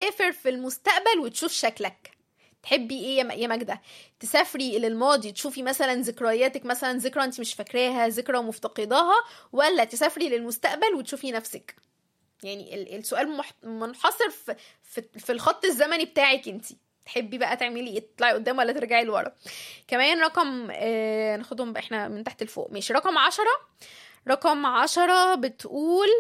تسافر في المستقبل وتشوف شكلك تحبي ايه يا ماجده تسافري الى الماضي تشوفي مثلا ذكرياتك مثلا ذكرى انت مش فاكراها ذكرى مفتقداها ولا تسافري للمستقبل وتشوفي نفسك يعني السؤال منحصر في, في, في الخط الزمني بتاعك انت تحبي بقى تعملي ايه تطلعي قدام ولا ترجعي لورا كمان رقم آه ناخدهم احنا من تحت لفوق ماشي رقم عشرة رقم عشرة بتقول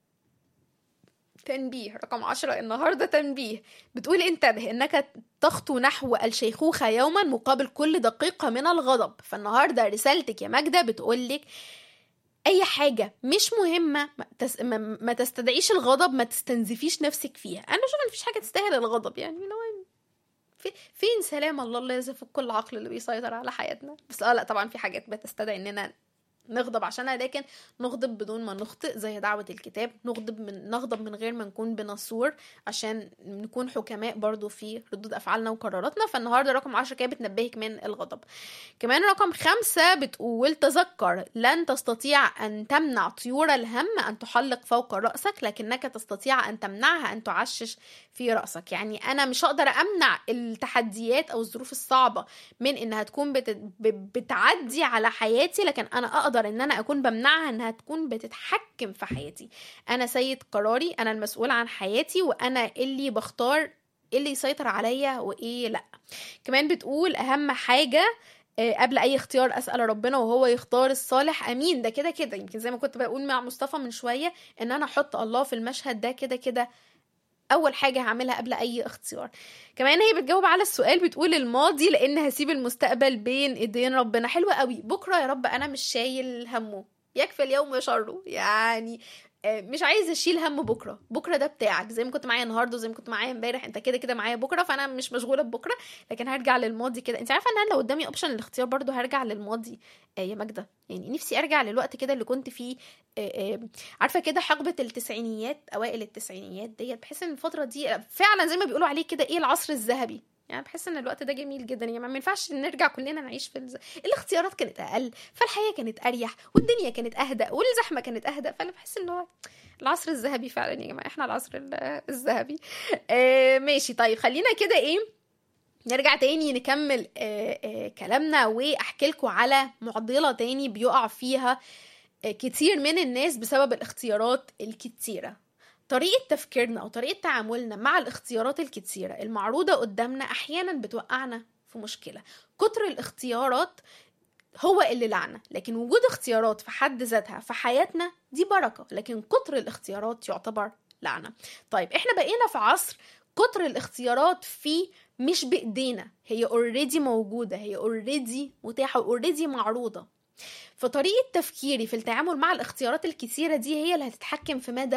تنبيه رقم عشرة النهاردة تنبيه بتقول انتبه انك تخطو نحو الشيخوخة يوما مقابل كل دقيقة من الغضب فالنهاردة رسالتك يا ماجدة بتقولك اي حاجة مش مهمة ما تستدعيش الغضب ما تستنزفيش نفسك فيها انا بشوف ان مفيش حاجة تستاهل الغضب يعني لو في فين سلام الله الله يزف كل عقل اللي بيسيطر على حياتنا بس اه لا طبعا في حاجات بتستدعي اننا نغضب عشانها لكن نغضب بدون ما نخطئ زي دعوة الكتاب نغضب من نغضب من غير ما نكون بنصور عشان نكون حكماء برضو في ردود أفعالنا وقراراتنا فالنهاردة رقم عشرة كده بتنبهك من الغضب كمان رقم خمسة بتقول تذكر لن تستطيع أن تمنع طيور الهم أن تحلق فوق رأسك لكنك تستطيع أن تمنعها أن تعشش في رأسك يعني أنا مش هقدر أمنع التحديات أو الظروف الصعبة من إنها تكون بت... بتعدي على حياتي لكن أنا أقدر ان انا اكون بمنعها انها تكون بتتحكم في حياتي انا سيد قراري انا المسؤول عن حياتي وانا اللي بختار ايه اللي يسيطر عليا وايه لا كمان بتقول اهم حاجه قبل اي اختيار اسال ربنا وهو يختار الصالح امين ده كده كده يمكن زي ما كنت بقول مع مصطفى من شويه ان انا احط الله في المشهد ده كده كده اول حاجه هعملها قبل اي اختيار كمان هي بتجاوب على السؤال بتقول الماضي لان هسيب المستقبل بين ايدين ربنا حلوه قوي بكره يا رب انا مش شايل همه يكفي اليوم شره يعني مش عايز اشيل هم بكره بكره ده بتاعك زي ما كنت معايا النهارده وزي ما كنت معايا امبارح انت كده كده معايا بكره فانا مش مشغوله ببكره لكن هرجع للماضي كده انت عارفه ان انا لو قدامي اوبشن الاختيار برضو هرجع للماضي آه يا ماجده يعني نفسي ارجع للوقت كده اللي كنت فيه آه آه عارفه كده حقبه التسعينيات اوائل التسعينيات ديت بحس ان الفتره دي فعلا زي ما بيقولوا عليه كده ايه العصر الذهبي يعني بحس ان الوقت ده جميل جدا يعني ما ينفعش نرجع كلنا نعيش في الز... الاختيارات كانت اقل فالحياه كانت اريح والدنيا كانت اهدى والزحمه كانت اهدى فانا بحس ان هو العصر الذهبي فعلا يا جماعه احنا العصر الذهبي آه ماشي طيب خلينا كده ايه نرجع تاني نكمل آه آه كلامنا واحكي لكم على معضله تاني بيقع فيها آه كتير من الناس بسبب الاختيارات الكتيره طريقة تفكيرنا أو طريقة تعاملنا مع الاختيارات الكتيرة المعروضة قدامنا أحيانا بتوقعنا في مشكلة كتر الاختيارات هو اللي لعنة لكن وجود اختيارات في حد ذاتها في حياتنا دي بركة لكن كتر الاختيارات يعتبر لعنة طيب احنا بقينا في عصر كتر الاختيارات فيه مش بإيدينا هي اوريدي موجودة هي اوريدي متاحة اوريدي معروضة فطريقة تفكيري في التعامل مع الاختيارات الكتيرة دي هي اللي هتتحكم في مدى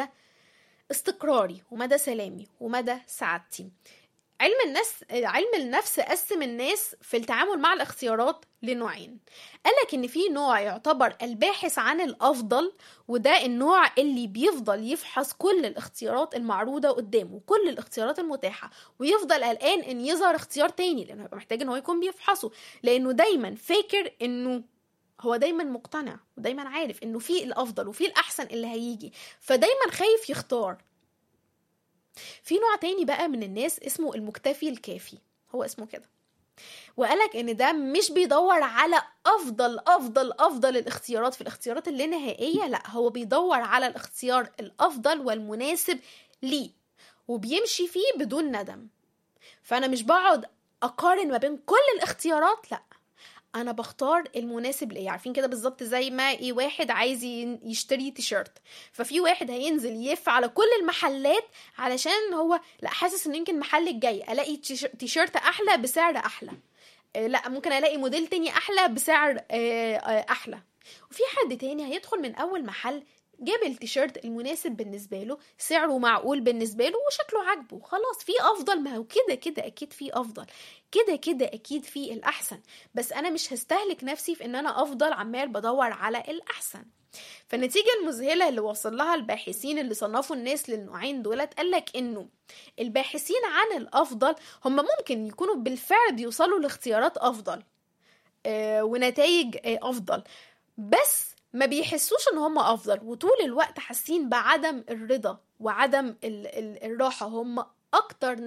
استقراري ومدى سلامي ومدى سعادتي علم النفس علم النفس قسم الناس في التعامل مع الاختيارات لنوعين قالك ان في نوع يعتبر الباحث عن الافضل وده النوع اللي بيفضل يفحص كل الاختيارات المعروضة قدامه كل الاختيارات المتاحة ويفضل قلقان ان يظهر اختيار تاني لانه هيبقى محتاج ان هو يكون بيفحصه لانه دايما فاكر انه هو دايما مقتنع ودايما عارف انه في الافضل وفي الاحسن اللي هيجي فدايما خايف يختار في نوع تاني بقى من الناس اسمه المكتفي الكافي هو اسمه كده وقالك ان ده مش بيدور على افضل افضل افضل الاختيارات في الاختيارات اللانهائيه لا هو بيدور على الاختيار الافضل والمناسب ليه وبيمشي فيه بدون ندم فانا مش بقعد اقارن ما بين كل الاختيارات لا انا بختار المناسب ليا عارفين كده بالظبط زي ما ايه واحد عايز يشتري تيشيرت ففي واحد هينزل يلف على كل المحلات علشان هو لا حاسس ان يمكن المحل الجاي الاقي تيشيرت احلى بسعر احلى آه لا ممكن الاقي موديل تاني احلى بسعر آه آه احلى وفي حد تاني هيدخل من اول محل جاب التيشيرت المناسب بالنسبه له سعره معقول بالنسبه له وشكله عاجبه خلاص في افضل ما هو كده كده اكيد في افضل كده كده اكيد في الاحسن بس انا مش هستهلك نفسي في ان انا افضل عمال بدور على الاحسن فالنتيجة المذهلة اللي وصل لها الباحثين اللي صنفوا الناس للنوعين دولت قالك انه الباحثين عن الافضل هم ممكن يكونوا بالفعل بيوصلوا لاختيارات افضل آه ونتائج آه افضل بس ما بيحسوش ان هم افضل وطول الوقت حاسين بعدم الرضا وعدم ال ال الراحه هم اكتر